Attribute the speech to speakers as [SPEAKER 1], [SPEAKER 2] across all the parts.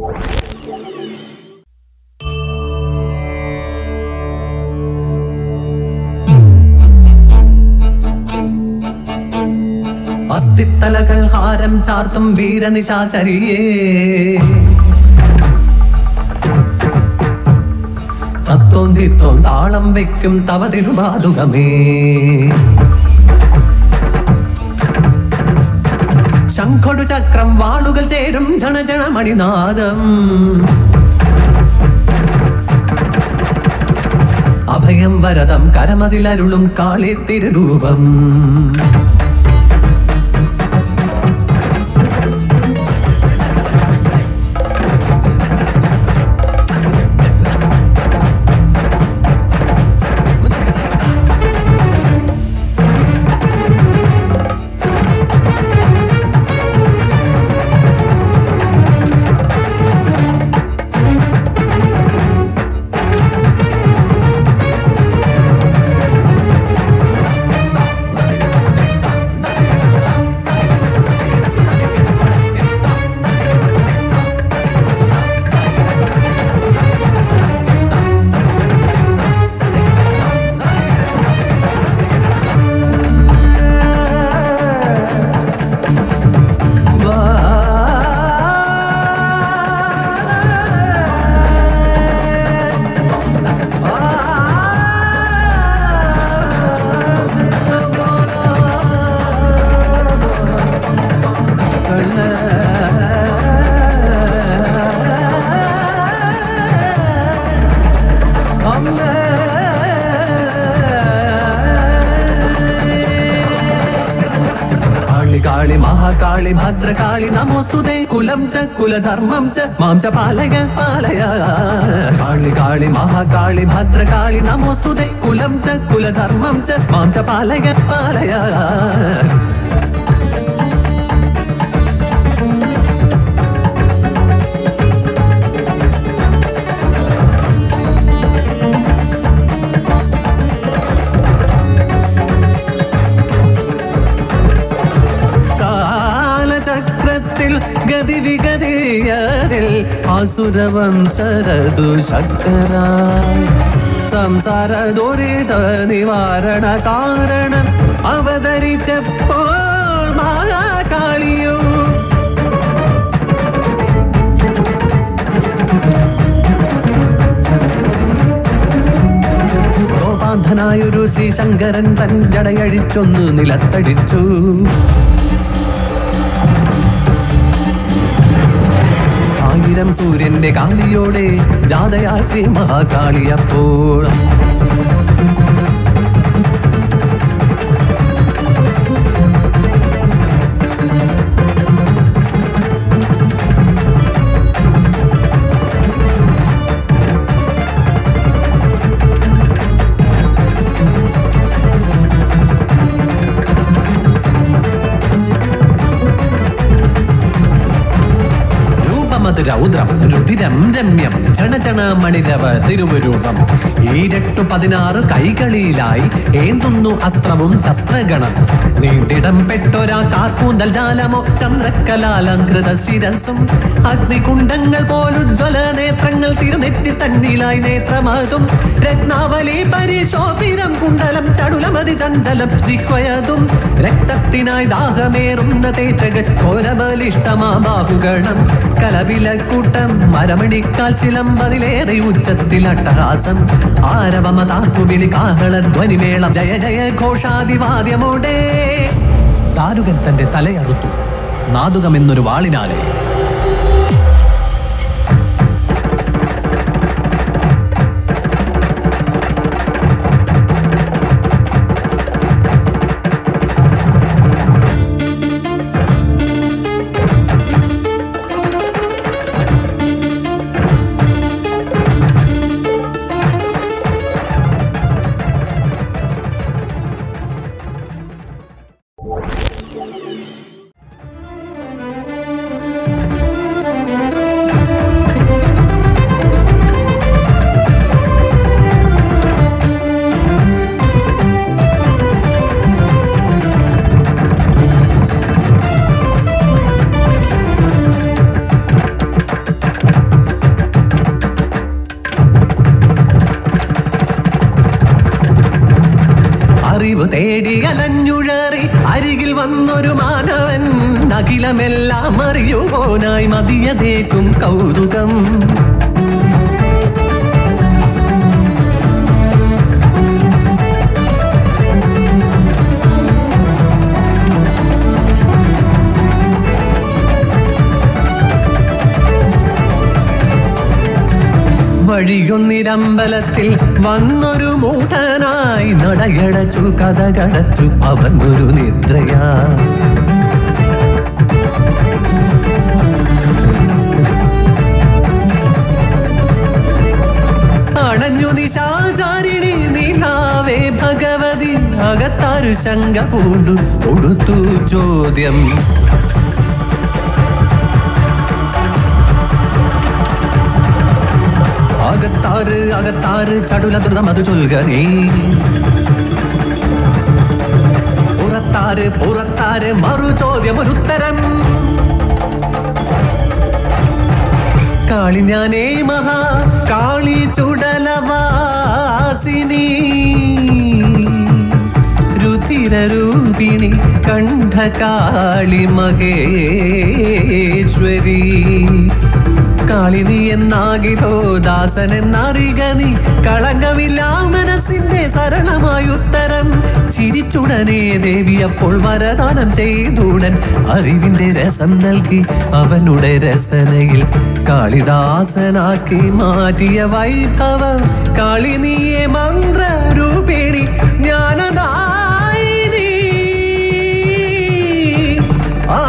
[SPEAKER 1] അസ്ഥിത്തലകൾ ഹാരം ചാർത്തും വീരനിശാചരിയേ തത്തോം തിത്തോം താളം വെക്കും തവ തിരുപാതുകമേ ശംഖൊടു ചക്രം വാളുകൾ ചേരും ജണജണ മണിനാദം അഭയം വരദം കരമതിലരുളും കാളി തിരുരൂപം കാളി കാളി മഹാകാളി ഭദ്രകാളി നമോസ്തുതേ കുലം ച കുലധർമ്മം ച മാം ച പാലയ പാലയ കാളി കാളി മഹാകാളി ഭദ്രകാളി നമോസ്തുതേ കുലം ച കുലധർമ്മം ച മാം ച പാലയ പാലയ കാലചക്രത്തിൽ ഗതിവിഗതിയതിൽ അസുരവംശരതു ശക്തര സംസാര ദുരിത നിവാരണ കാരണം അവതരിച്ചപ്പോൾ മഹാകാളിയോ ഗോപാന്ധനായൊരു ശ്രീശങ്കരൻ തൻ ജടയഴിച്ചൊന്ന് നിലത്തടിച്ചു ആയിരം സൂര്യന്റെ കാന്തിയോടെ ജാതയാ ശ്രീ മഹാകാളിയപ്പോൾ രൂപമത് രൗദ്രം രുതിരം രമ്യം ജണജണ മണിരവ തിരുവരൂപം ഈരട്ടു പതിനാറ് കൈകളിലായി ഏന്തുന്നു അസ്ത്രവും ശസ്ത്രഗണം നീണ്ടിടം പെട്ടൊരാ കാർക്കൂന്തൽ ജാലമോ ചന്ദ്രക്കലാലങ്കൃത ശിരസും അഗ്നികുണ്ടങ്ങൾ പോലുജ്വല നേത്രങ്ങൾ തിരുനെറ്റി തന്നിലായി നേത്രമതും രത്നാവലി പരിശോഭിതം കുണ്ടലം ചടുലമതി ചഞ്ചലം ജിഹ്വയതും രക്തത്തിനായി ദാഹമേറുന്ന തേറ്റകൾ ഘോരബലിഷ്ടമാ ബാഹുഗണം കലവിലക്കൂട്ടം മരമണിക്കാൽ ചിലമ്പതിലേറെ ഉച്ചത്തിൽ അട്ടഹാസം ആരവമതാക്കുവിളി കാഹള ധ്വനിമേളം ജയ ജയ ഘോഷാദിവാദ്യമോടെ ദാരുകൻ തന്റെ തലയറുത്തു നാദുകമെന്നൊരു വാളിനാലെ തേടി അലഞ്ഞുഴറി അരികിൽ വന്നൊരു മാനവൻ അഖിലമെല്ലാം അറിയുപോനായി മതിയതേക്കും കൗതുകം വഴിയൊന്നിരമ്പലത്തിൽ വന്നൊരു മൂട്ടനായി നടയടച്ചു കഥകടച്ചു അവൻ ഒരു നിദ്രയാ അണഞ്ഞു നിശാചാരിണി നീലാവേ ഭഗവതി അകത്താരു ശങ്ക പൂണ്ടു തൊടുത്തു ചോദ്യം അകത്താറ് അകത്താറ് ചടുല ദ്രുതം അത് ചൊൽക നീ പുറത്താറ് പുറത്താറ് മറു ചോദ്യം ഒരു ഉത്തരം കാളി ഞാനേ മഹാ കാളി ചുടലവാസിനി രുധിരൂപിണി കണ്ഠകാളി മഹേശ്വരി കാളിനി എന്നാകിലോ ദാസൻ എന്നറിക നീ കളങ്കമില്ല മനസ്സിന്റെ സരളമായ ഉത്തരം ചിരിച്ചുടനെ ദേവി അപ്പോൾ വരദാനം ചെയ്തുടൻ അറിവിന്റെ രസം നൽകി അവനുടെ രസനയിൽ കാളിദാസനാക്കി മാറ്റിയ വൈഭവം കാളിനിയെ മന്ത്രരൂപിണി ജ്ഞാനദായിനി ആ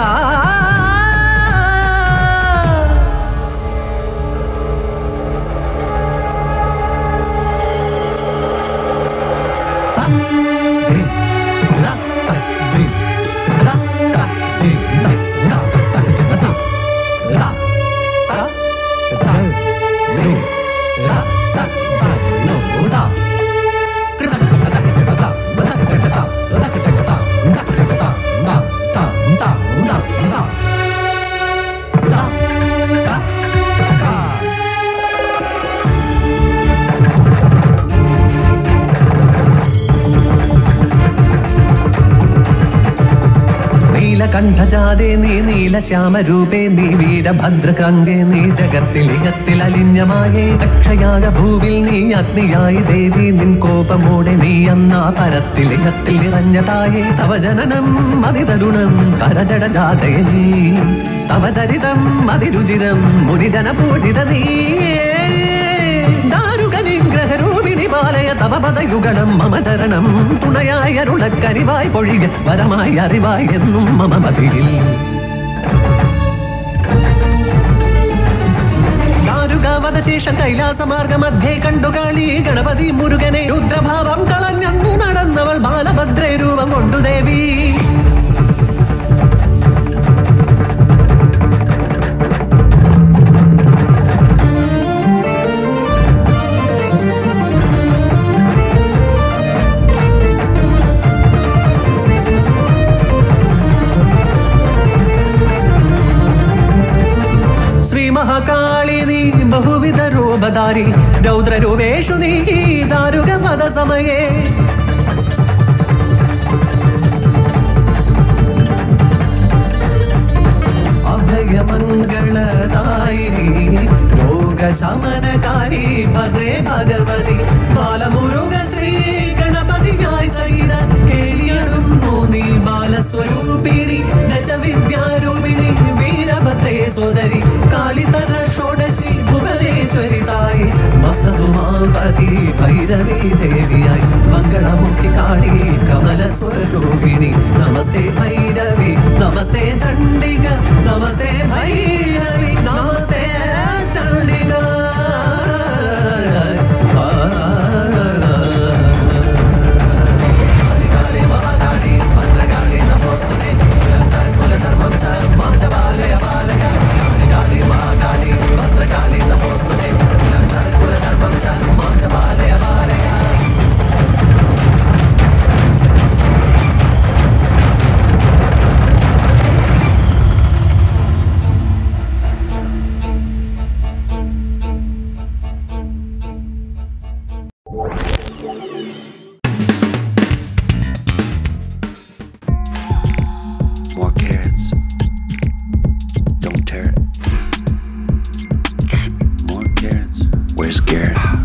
[SPEAKER 1] നീലകണ്ഠജാതേ നീ നീലശ്യാമരൂപേ നീ വീരഭദ്രകാംഗേ നീ ജഗത്തിലിഹത്തിൽ അലിഞ്ഞമായേ അക്ഷയാക ഭൂവിൽ നീ അഗ്നിയായി ദേവി നിൻ കോപമോടെ നീ അന്നാ പരത്തിലിഹത്തിൽ നിറഞ്ഞതായേ തവ ജനനം അതിതരുണം കരജട ജാതേ നീ തവ ചരിതം അതിരുചിരം മുനിജന പൂജിത നീ ദാരുകനിഗ്രഹരൂപിണി ബാലയ തവ പദയുഗളം മമ ചരണം തുണയായി അരുളക്കരിവായി പൊഴിക വരമായി അറിവായി എന്നും മമ മതിയിൽ ദാരുകാവതശേഷം കൈലാസമാർഗ മധ്യേ കണ്ടു കാളി ഗണപതി മുരുകനെ രുദ്രഭാവം കളഞ്ഞന്നു നടന്നവൾ ബാലഭദ്രേ രൂപം കൊണ്ടു ദേവി ശ്രീ മഹാകാളി നീ ബഹുവിധ രൂപധാരി രൗദ്രരൂപേഷു നീ ദാരുക പദ സമയേ അഭയമംഗളദായിനി രോഗശമനകാരി ഭദ്രേ ഭഗവതി ബാലമുരുക ശ്രീ ഗണപതിയായി സഹിത കേളിയറുന്നു നീ ബാലസ്വരൂപിണി ദശവിദ്യാരൂപിണി വീരഭദ്രേ സോദരി കാളിതര ഷോഡശി ഭുവനേശ്വരി തായി മസ്തതുമാപതി ഭൈരവി ദേവിയായി മംഗളമുഖി കാളി കമലസ്വരൂപിണി നമസ്തേ ഭൈരവി നമസ്തേ ചണ്ഡിക നമസ്തേ ഭൈരവി നമസ്തേ ചണ്ഡിക കാളി മഹാകാളി ഭദ്രകാളി നമോസ്തുതേ കുലധർമ്മം ച മാം ച ബാലയ ബാലയ കാളി മഹാകാളി ഭദ്രകാളി നമോസ്തുതേ കുലധർമ്മം ച മാം ച ബാലയ ബാലയ
[SPEAKER 2] scared.